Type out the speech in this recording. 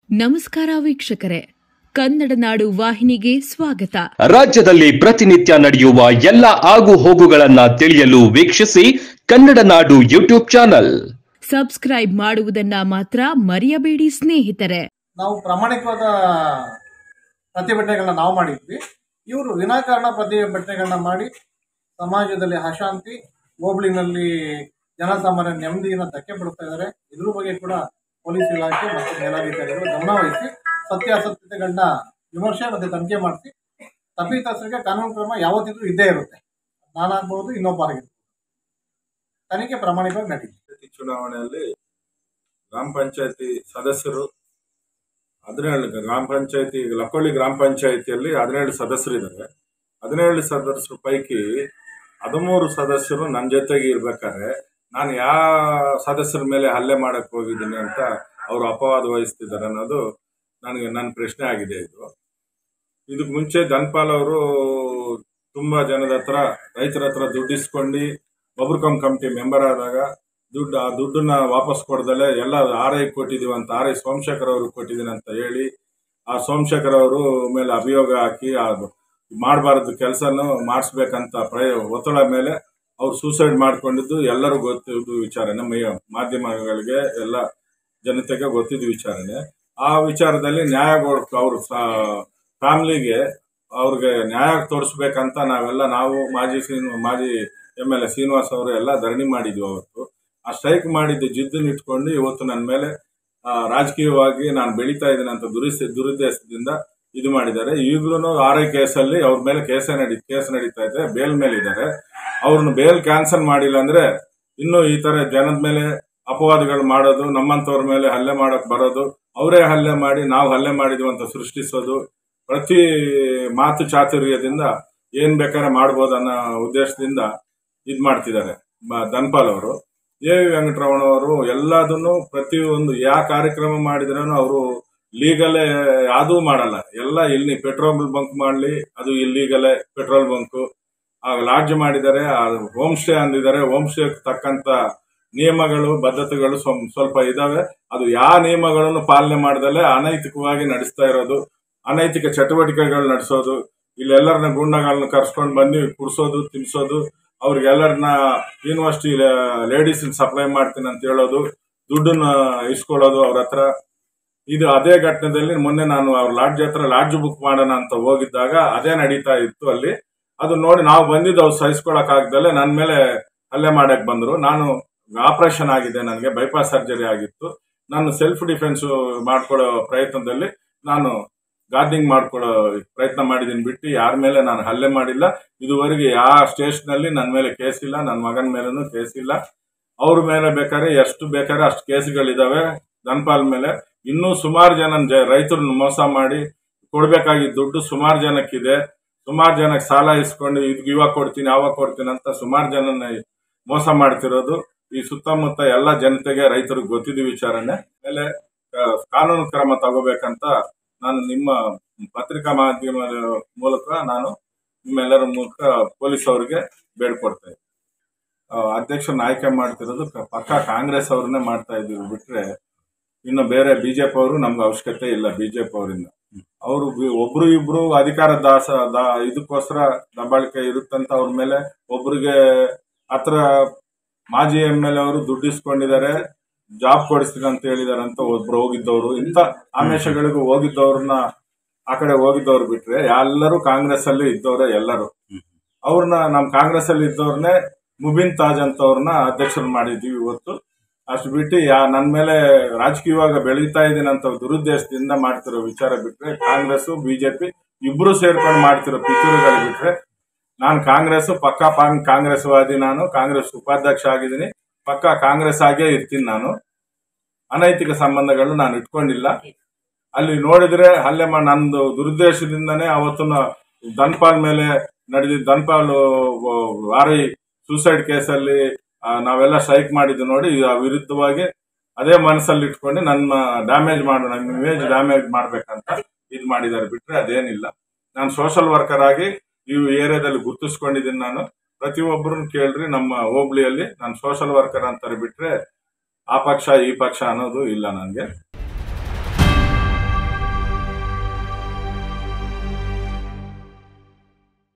ನಮಸ್ಕಾರ ವೀಕ್ಷಕರೇ ಕನ್ನಡ ನಾಡು ವಾಹಿನಿಗೆ ಸ್ವಾಗತ ರಾಜ್ಯದಲ್ಲಿ ಪ್ರತಿನಿತ್ಯ ನಡೆಯುವ ಎಲ್ಲ ಆಗು ಹೋಗುಗಳನ್ನ ತಿಳಿಯಲು ವೀಕ್ಷಿಸಿ ಕನ್ನಡ ನಾಡು ಯೂಟ್ಯೂಬ್ ಚಾನಲ್ ಸಬ್ಸ್ಕ್ರೈಬ್ ಮಾಡುವುದನ್ನ ಮಾತ್ರ ಮರೆಯಬೇಡಿ ಸ್ನೇಹಿತರೆ ನಾವು ಪ್ರಾಮಾಣಿಕವಾದ ಪ್ರತಿಭಟನೆಗಳನ್ನ ನಾವು ಮಾಡಿದ್ವಿ ಇವರು ವಿನಾಕಾರಣ ಪ್ರತಿಭಟನೆಗಳನ್ನ ಮಾಡಿ ಸಮಾಜದಲ್ಲಿ ಅಶಾಂತಿ ಹೋಬಳಿನಲ್ಲಿ ಜನಸಾಮಾನ್ಯ ನೆಮ್ಮದಿಯನ್ನು ಧಕ್ಕೆ ಪಡಿಸ್ತಾ ಇದ್ದಾರೆ ಇದ್ರ ಬಗ್ಗೆ ಕೂಡ ಪೊಲೀಸ್ ಇಲಾಖೆ ಮತ್ತು ಮೇಲಾಧಿಕಾರಿಗಳು ಗಮನ ವಹಿಸಿ ಸತ್ಯಾಸತ್ಯತೆಗಳನ್ನ ವಿಮರ್ಶೆ ಮತ್ತು ತನಿಖೆ ಮಾಡಿಸಿ ತಪ್ಪಿತಸ್ಥರಿಗೆ ಕಾನೂನು ಕ್ರಮ ಯಾವತ್ತಿದ್ರೂ ಇದ್ದೇ ಇರುತ್ತೆ ನಾನಾಗ್ಬೋದು ಇನ್ನೊಬ್ಬ ಆಗಿರ್ಬೋದು ತನಿಖೆ ಪ್ರಾಮಾಣಿಕವಾಗಿ ನಡೀಲಿ ಪಂಚಾಯತಿ ಚುನಾವಣೆಯಲ್ಲಿ ಗ್ರಾಮ ಪಂಚಾಯತಿ ಸದಸ್ಯರು ಹದಿನೇಳು ಗ್ರಾಮ ಪಂಚಾಯತಿ ಲಕ್ಕೊಳ್ಳಿ ಗ್ರಾಮ ಪಂಚಾಯತಿಯಲ್ಲಿ ಹದಿನೇಳು ಸದಸ್ಯರಿದ್ದಾರೆ ಹದಿನೇಳು ಸದಸ್ಯರ ಪೈಕಿ ಹದಿಮೂರು ಸದಸ್ಯರು ನನ್ನ ಜೊತೆಗೆ ಇರ್ಬೇಕಾದ್ರೆ ನಾನು ಯಾವ ಸದಸ್ಯರ ಮೇಲೆ ಹಲ್ಲೆ ಮಾಡಕ್ಕೆ ಹೋಗಿದ್ದೀನಿ ಅಂತ ಅವರು ಅಪವಾದ ವಹಿಸ್ತಿದ್ದಾರೆ ಅನ್ನೋದು ನನಗೆ ನನ್ನ ಪ್ರಶ್ನೆ ಆಗಿದೆ ಇದು ಇದಕ್ಕೆ ಮುಂಚೆ ಧನ್ಪಾಲ್ ಅವರು ತುಂಬಾ ಜನದ ಹತ್ರ ರೈತರ ಹತ್ರ ದುಡ್ಡು ಇಸ್ಕೊಂಡು ಬಬ್ರುಕಮ್ ಕಮಿಟಿ ಮೆಂಬರ್ ಆದಾಗ ದುಡ್ಡು ಆ ದುಡ್ಡನ್ನ ವಾಪಸ್ ಕೊಡ್ದಲೆ ಎಲ್ಲ ಆರ್ ಐ ಕೊಟ್ಟಿದೀವಿ ಅಂತ ಆರ್ ಐ ಸೋಮಶೇಖರ್ ಅವ್ರಿಗೆ ಕೊಟ್ಟಿದ್ದೀನಿ ಅಂತ ಹೇಳಿ ಆ ಸೋಮಶೇಖರ್ ಅವರು ಮೇಲೆ ಅಭಿಯೋಗ ಹಾಕಿ ಆ ಮಾಡಬಾರ್ದು ಕೆಲಸನೂ ಮಾಡಿಸ್ಬೇಕಂತ ಪ್ರಯ ಒತ್ತಡ ಮೇಲೆ ಅವ್ರು ಸೂಸೈಡ್ ಮಾಡ್ಕೊಂಡಿದ್ದು ಎಲ್ಲರೂ ಗೊತ್ತಿದ್ದು ವಿಚಾರನೆ ಮೈ- ಮಾಧ್ಯಮಗಳಿಗೆ ಎಲ್ಲ ಜನತೆಗೆ ಗೊತ್ತಿದ್ದ ವಿಚಾರನೆ ಆ ವಿಚಾರದಲ್ಲಿ ನ್ಯಾಯ ಅವರು ಫ್ಯಾಮಿಲಿಗೆ ಅವ್ರಿಗೆ ನ್ಯಾಯ ತೋರಿಸ್ಬೇಕಂತ ನಾವೆಲ್ಲ ನಾವು ಮಾಜಿ ಶ್ರೀನು ಮಾಜಿ ಎಮ್ ಎಲ್ ಎ ಶ್ರೀನಿವಾಸ್ ಅವರು ಎಲ್ಲ ಧರಣಿ ಮಾಡಿದ್ವಿ ಅವತ್ತು ಆ ಸ್ಟ್ರೈಕ್ ಮಾಡಿದ್ದು ಜಿದ್ದನ್ನ ಇಟ್ಕೊಂಡು ಇವತ್ತು ನನ್ನ ಮೇಲೆ ಆ, ರಾಜಕೀಯವಾಗಿ ನಾನು ಬೆಳೀತಾ ಇದ್ದೀನಿ ಅಂತ ದುರಿಸ್ ದುರುದ್ದೇಶದಿಂದ ಇದು ಮಾಡಿದ್ದಾರೆ ಈಗಲೂ ಆರ್ ಐ ಕೇಸಲ್ಲಿ ಅವ್ರ ಮೇಲೆ ಕೇಸ ನಡಿ ಕೇಸ್ ನಡೀತಾ ಇದೆ ಬೇಲ್ ಮೇಲೆ ಇದ್ದಾರೆ ಅವ್ರನ್ನ ಬೇಲ್ ಕ್ಯಾನ್ಸಲ್ ಮಾಡಿಲ್ಲ ಅಂದ್ರೆ ಇನ್ನು ಈ ತರ ಜನದ ಮೇಲೆ ಅಪವಾದಗಳು ಮಾಡೋದು ನಮ್ಮಂತವ್ರ ಮೇಲೆ ಹಲ್ಲೆ ಮಾಡಕ್ ಬರೋದು ಅವರೇ ಹಲ್ಲೆ ಮಾಡಿ ನಾವು ಹಲ್ಲೆ ಮಾಡಿದ್ವಿ ಅಂತ ಸೃಷ್ಟಿಸೋದು ಪ್ರತಿ ಮಾತು ಚಾತುರ್ಯದಿಂದ ಏನ್ ಬೇಕಾದ್ರೆ ಮಾಡ್ಬೋದು ಅನ್ನೋ ಉದ್ದೇಶದಿಂದ ಇದ್ ಮಾಡ್ತಿದ್ದಾರೆ ಮ- ಧನ್ಪಾಲ್ ಅವರು ಎ ವಿ ವೆಂಕಟರಮಣ ಅವರು ಎಲ್ಲದನ್ನು ಪ್ರತಿಯೊಂದು ಯಾವ ಕಾರ್ಯಕ್ರಮ ಮಾಡಿದ್ರೂ ಅವರು ಲೀಗಲೇ ಯಾವುದೂ ಮಾಡಲ್ಲ ಎಲ್ಲ ಇಲ್ಲಿ ಪೆಟ್ರೋಲ್ ಬಂಕ್ ಮಾಡಲಿ ಅದು ಇಲ್ಲೀಗಲೇ ಪೆಟ್ರೋಲ್ ಬಂಕ್ ಆ ಲಾಡ್ಜ್ ಮಾಡಿದ್ದಾರೆ ಹೋಮ್ ಸ್ಟೇ ಅಂದಿದ್ದಾರೆ ಹೋಮ್ ಸ್ಟೇ ತಕ್ಕಂತ ನಿಯಮಗಳು ಬದ್ಧತೆಗಳು ಸ್ವಂ- ಸ್ವಲ್ಪ ಇದಾವೆ ಅದು ಯಾವ ನಿಯಮಗಳನ್ನು ಪಾಲನೆ ಮಾಡದಲ್ಲೇ ಅನೈತಿಕವಾಗಿ ನಡೆಸ್ತಾ ಇರೋದು ಅನೈತಿಕ ಚಟುವಟಿಕೆಗಳು ನಡೆಸೋದು ಇಲ್ಲೆಲ್ಲರನ್ನ ಗುಂಡಗಳನ್ನ ಕರ್ಸ್ಕೊಂಡು ಬಂದು ಕುಡಿಸೋದು ತಿನ್ಸೋದು ಅವ್ರಿಗೆಲ್ಲರನ್ನ ಯೂನಿವರ್ಸಿಟಿ ಲೇಡೀಸ್ ಸಪ್ಲೈ ಮಾಡ್ತೀನಿ ಅಂತ ಹೇಳೋದು ದುಡ್ಡನ್ನ ಇಸ್ಕೊಳ್ಳೋದು ಅವ್ರ ಹತ್ರ ಇದು ಅದೇ ಘಟನೆದಲ್ಲಿ ಮೊನ್ನೆ ನಾನು ಅವ್ರ ಲಾಡ್ಜ್ ಹತ್ರ ಲಾಡ್ಜ್ ಬುಕ್ ಮಾಡೋಣ ಅಂತ ಹೋಗಿದ್ದಾಗ ಅದೇ ನಡೀತಾ ಇತ್ತು ಅಲ್ಲಿ ಅದು ನೋಡಿ ನಾವು ಬಂದಿದ್ದು ಅವ್ರು ಸಹಿಸ್ಕೊಳಕ್ ಆಗ್ದಲೆ ನನ್ನ ಮೇಲೆ ಹಲ್ಲೆ ಮಾಡಕ್ ಬಂದ್ರು ನಾನು ಆಪರೇಷನ್ ಆಗಿದೆ ನನಗೆ ಬೈಪಾಸ್ ಸರ್ಜರಿ ಆಗಿತ್ತು ನಾನು ಸೆಲ್ಫ್ ಡಿಫೆನ್ಸ್ ಮಾಡ್ಕೊಳ್ಳೋ ಪ್ರಯತ್ನದಲ್ಲಿ ನಾನು ಗಾರ್ಡಿಂಗ್ ಮಾಡ್ಕೊಳ್ಳೋ ಪ್ರಯತ್ನ ಮಾಡಿದ್ದೀನಿ ಬಿಟ್ಟು ಯಾರ ಮೇಲೆ ನಾನು ಹಲ್ಲೆ ಮಾಡಿಲ್ಲ ಇದುವರೆಗೆ ಯಾವ ಸ್ಟೇಷನ್ ಅಲ್ಲಿ ನನ್ನ ಮೇಲೆ ಕೇಸ್ ಇಲ್ಲ ನನ್ನ ಮಗನ ಮೇಲೂ ಕೇಸ್ ಇಲ್ಲ ಅವ್ರ ಮೇಲೆ ಬೇಕಾದ್ರೆ ಎಷ್ಟು ಬೇಕಾದ್ರೆ ಅಷ್ಟು ಕೇಸ್ಗಳಿದಾವೆ ಧನ್ಪಾಲ್ ಮೇಲೆ ಇನ್ನೂ ಸುಮಾರು ಜನ ರೈತರನ್ನ ಮೋಸ ಮಾಡಿ ಕೊಡ್ಬೇಕಾಗಿದ್ದ ದುಡ್ಡು ಸುಮಾರು ಜನಕ್ಕಿದೆ ಸುಮಾರು ಜನಕ್ಕೆ ಸಾಲ ಇಸ್ಕೊಂಡು ಇದು ಇವಾಗ ಕೊಡ್ತೀನಿ ಅವಾಗ ಕೊಡ್ತೀನಿ ಅಂತ ಸುಮಾರು ಜನನ ಮೋಸ ಮಾಡ್ತಿರೋದು ಈ ಸುತ್ತಮುತ್ತ ಎಲ್ಲ ಜನತೆಗೆ ರೈತರಿಗೆ ಗೊತ್ತಿದ್ದ ವಿಚಾರನೆ ಮೇಲೆ ಆ, ಕಾನೂನು ಕ್ರಮ ತಗೋಬೇಕಂತ ನಾನು ನಿಮ್ಮ ಪತ್ರಿಕಾ ಮಾಧ್ಯಮದ ಮೂಲಕ ನಾನು ನಿಮ್ಮೆಲ್ಲರ ಮೂಲಕ ಪೊಲೀಸ್ ಅವರಿಗೆ ಬೇಡ್ಕೊಡ್ತಾ ಇದ್ದೀನಿ ಆ, ಅಧ್ಯಕ್ಷರನ್ನ ಆಯ್ಕೆ ಮಾಡ್ತಿರೋದು ಕ- ಪಕ್ಕ ಕಾಂಗ್ರೆಸ್ ಅವ್ರನ್ನೇ ಮಾಡ್ತಾ ಇದೀವಿ ಬಿಟ್ರೆ ಇನ್ನು ಬೇರೆ ಬಿಜೆಪಿ ಅವರು ನಮ್ಗೆ ಅವಶ್ಯಕತೆ ಇಲ್ಲ ಬಿಜೆಪಿ ಅವರಿಂದ ಅವರು ಒಬ್ರು ಇಬ್ರು ಅಧಿಕಾರ ದಾಸ ದಾ ಇದಕ್ಕೋಸ್ಕರ ದಬ್ಬಾಳಿಕೆ ಇರುತ್ತಂತ ಅವ್ರ ಮೇಲೆ ಒಬ್ರಿಗೆ ಹತ್ರ ಮಾಜಿ ಎಂ ಎಲ್ ಅವರು ದುಡ್ಡು ಇಸ್ಕೊಂಡಿದ್ದಾರೆ ಜಾಬ್ ಕೊಡಿಸ್ತೀನಿ ಅಂತ ಹೇಳಿದಾರೆ ಅಂತ ಒಬ್ರು ಹೋಗಿದ್ದವರು ಇಂಥ ಆಮಿಷಗಳಿಗೂ ಹೋಗಿದ್ದವ್ರನ್ನ ಆ ಕಡೆ ಹೋಗಿದ್ದವ್ರು ಬಿಟ್ರೆ ಎಲ್ಲರೂ ಕಾಂಗ್ರೆಸ್ ಅಲ್ಲಿ ಇದ್ದವ್ರೆ ಎಲ್ಲರೂ ಅವ್ರನ್ನ ನಮ್ ಕಾಂಗ್ರೆಸ್ ಅಲ್ಲಿ ಇದ್ದವ್ರನ್ನೇ ಮುಬಿನ್ ತಾಜ್ ಅಂತವ್ರನ್ನ ಅಧ್ಯಕ್ಷರು ಮಾಡಿದ್ವಿ ಇವತ್ತು ಅಷ್ಟು ಬಿಟ್ಟು ಯಾ ನನ್ನ ಮೇಲೆ ರಾಜಕೀಯವಾಗಿ ಬೆಳೀತಾ ಇದ್ದೀನಿ ಅಂತ ದುರುದ್ದೇಶದಿಂದ ಮಾಡ್ತಿರೋ ವಿಚಾರ ಬಿಟ್ರೆ ಕಾಂಗ್ರೆಸ್ ಬಿಜೆಪಿ ಇಬ್ರು ಸೇರ್ಕೊಂಡು ಮಾಡ್ತಿರೋ ಪಿತೂರುಗಳು ಬಿಟ್ರೆ ನಾನು ಕಾಂಗ್ರೆಸ್ ಪಕ್ಕಾ ಪಾಂಗ್ ಕಾಂಗ್ರೆಸ್ ವಾದಿ ನಾನು ಕಾಂಗ್ರೆಸ್ ಉಪಾಧ್ಯಕ್ಷ ಆಗಿದ್ದೀನಿ ಪಕ್ಕಾ ಕಾಂಗ್ರೆಸ್ ಆಗೇ ಇರ್ತೀನಿ ನಾನು ಅನೈತಿಕ ಸಂಬಂಧಗಳು ನಾನು ಇಟ್ಕೊಂಡಿಲ್ಲ ಅಲ್ಲಿ ನೋಡಿದ್ರೆ ಹಲ್ಲೆ ಮಾಡಿ ನಂದು ದುರುದ್ದೇಶದಿಂದನೇ ಅವತ್ತಿನ ಧನ್ಪಾಲ್ ಮೇಲೆ ನಡೆದಿದ್ದ ಧನ್ಪಾಲ್ ಆರ್ ಸೂಸೈಡ್ ಕೇಸಲ್ಲಿ ಆ, ನಾವೆಲ್ಲ ಸ್ಟ್ರೈಕ್ ಮಾಡಿದ್ದು ನೋಡಿ ಆ ವಿರುದ್ಧವಾಗಿ ಅದೇ ಮನಸ್ಸಲ್ಲಿ ಇಟ್ಕೊಂಡು ನನ್ನ ಡ್ಯಾಮೇಜ್ ಮಾಡೋಣ ನಮ್ಮ ಇಮೇಜ್ ಡ್ಯಾಮೇಜ್ ಮಾಡ್ಬೇಕಂತ ಇದು ಮಾಡಿದ್ದಾರೆ ಬಿಟ್ರೆ ಅದೇನಿಲ್ಲ ನಾನು ಸೋಷಲ್ ವರ್ಕರ್ ಆಗಿ ಈ ಏರಿಯಾದಲ್ಲಿ ಗುರ್ತಿಸ್ಕೊಂಡಿದ್ದೀನಿ ನಾನು ಪ್ರತಿಯೊಬ್ಬರನ್ನ ಕೇಳ್ರಿ ನಮ್ಮ ಹೋಬಳಿಯಲ್ಲಿ ನಾನು ಸೋಷಲ್ ವರ್ಕರ್ ಅಂತಾರೆ ಬಿಟ್ರೆ ಆ ಪಕ್ಷ ಈ ಪಕ್ಷ ಅನ್ನೋದು ಇಲ್ಲ ನನಗೆ